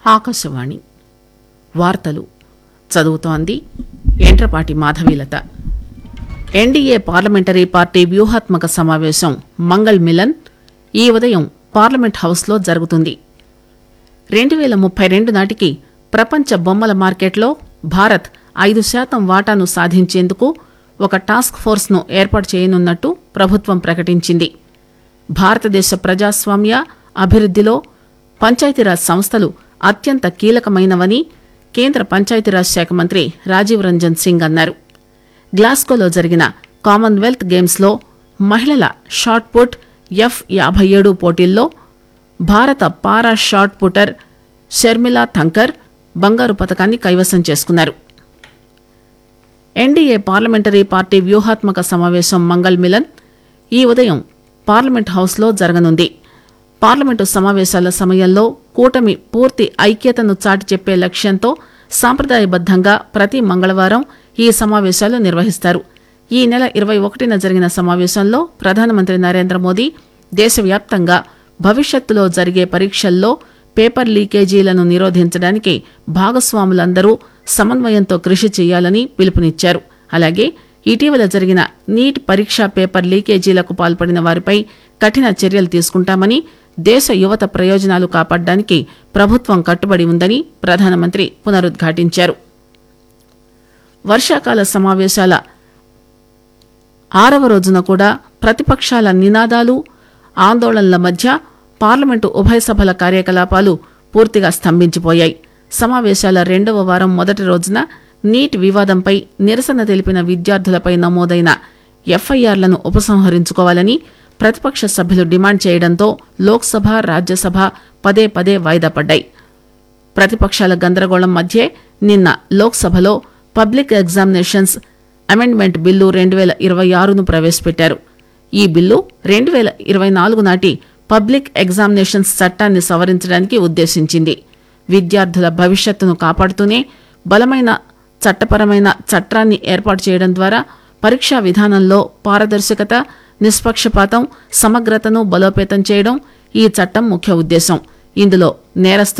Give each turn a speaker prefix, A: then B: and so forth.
A: ఆకాశవాణి వార్తలు చదువుతోంది ఎంట్రపాటి మాధవీలత ఎన్డీఏ పార్లమెంటరీ పార్టీ వ్యూహాత్మక సమావేశం మంగళ్ మిలన్ ఈ ఉదయం పార్లమెంట్ హౌస్లో జరుగుతుంది రెండు వేల ముప్పై రెండు నాటికి ప్రపంచ బొమ్మల మార్కెట్లో భారత్ ఐదు శాతం వాటాను సాధించేందుకు ఒక టాస్క్ ఫోర్స్ను ఏర్పాటు చేయనున్నట్టు ప్రభుత్వం ప్రకటించింది భారతదేశ ప్రజాస్వామ్య అభివృద్దిలో పంచాయతీరాజ్ సంస్థలు అత్యంత కీలకమైనవని కేంద్ర పంచాయతీరాజ్ శాఖ మంత్రి రాజీవ్ రంజన్ సింగ్ అన్నారు గ్లాస్గోలో జరిగిన కామన్వెల్త్ గేమ్స్లో మహిళల షాట్ పుట్ ఎఫ్ యాభై ఏడు పోటీల్లో భారత పారా షాట్ పుటర్ షర్మిలా థంకర్ బంగారు పతకాన్ని కైవసం చేసుకున్నారు ఎన్డీఏ పార్లమెంటరీ పార్టీ వ్యూహాత్మక సమావేశం మంగళ్ మిలన్ ఈ ఉదయం పార్లమెంట్ హౌస్లో జరగనుంది పార్లమెంటు సమావేశాల సమయంలో కూటమి పూర్తి ఐక్యతను చాటి చెప్పే లక్ష్యంతో సాంప్రదాయబద్దంగా ప్రతి మంగళవారం ఈ సమావేశాలు నిర్వహిస్తారు ఈ నెల ఇరవై ఒకటిన జరిగిన సమావేశంలో ప్రధానమంత్రి నరేంద్ర మోదీ దేశవ్యాప్తంగా భవిష్యత్తులో జరిగే పరీక్షల్లో పేపర్ లీకేజీలను నిరోధించడానికి భాగస్వాములందరూ సమన్వయంతో కృషి చేయాలని పిలుపునిచ్చారు అలాగే ఇటీవల జరిగిన నీట్ పరీక్షా పేపర్ లీకేజీలకు పాల్పడిన వారిపై కఠిన చర్యలు తీసుకుంటామని దేశ యువత ప్రయోజనాలు కాపాడడానికి ప్రభుత్వం కట్టుబడి ఉందని ప్రధానమంత్రి పునరుద్ఘాటించారు వర్షాకాల సమావేశాల ఆరవ రోజున కూడా ప్రతిపక్షాల నినాదాలు ఆందోళనల మధ్య పార్లమెంటు ఉభయ సభల కార్యకలాపాలు పూర్తిగా స్తంభించిపోయాయి సమావేశాల రెండవ వారం మొదటి రోజున నీట్ వివాదంపై నిరసన తెలిపిన విద్యార్థులపై నమోదైన ఎఫ్ఐఆర్లను ఉపసంహరించుకోవాలని ప్రతిపక్ష సభ్యులు డిమాండ్ చేయడంతో లోక్సభ రాజ్యసభ పదే పదే వాయిదా పడ్డాయి ప్రతిపక్షాల గందరగోళం మధ్యే నిన్న లోక్సభలో పబ్లిక్ ఎగ్జామినేషన్స్ అమెండ్మెంట్ బిల్లు రెండు వేల ఇరవై ఆరును ప్రవేశపెట్టారు ఈ బిల్లు రెండు వేల ఇరవై నాలుగు నాటి పబ్లిక్ ఎగ్జామినేషన్స్ చట్టాన్ని సవరించడానికి ఉద్దేశించింది విద్యార్థుల భవిష్యత్తును కాపాడుతూనే బలమైన చట్టపరమైన చట్టాన్ని ఏర్పాటు చేయడం ద్వారా పరీక్షా విధానంలో పారదర్శకత నిష్పక్షపాతం సమగ్రతను బలోపేతం చేయడం ఈ చట్టం ముఖ్య ఉద్దేశం ఇందులో నేరస్తు